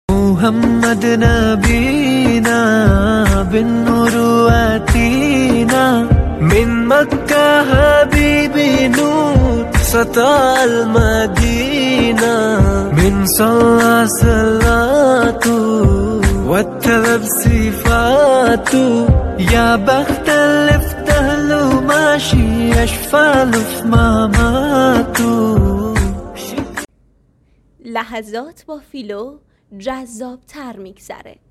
محمد نبينا بالنور واتينا من مكة حبيبي نور سطع المدينة من صلى صلاته واتلب صفاته يا بخت اللي افتهله ماشي يشفى له في مماته لحظات با فیلو جذاب تر میگذره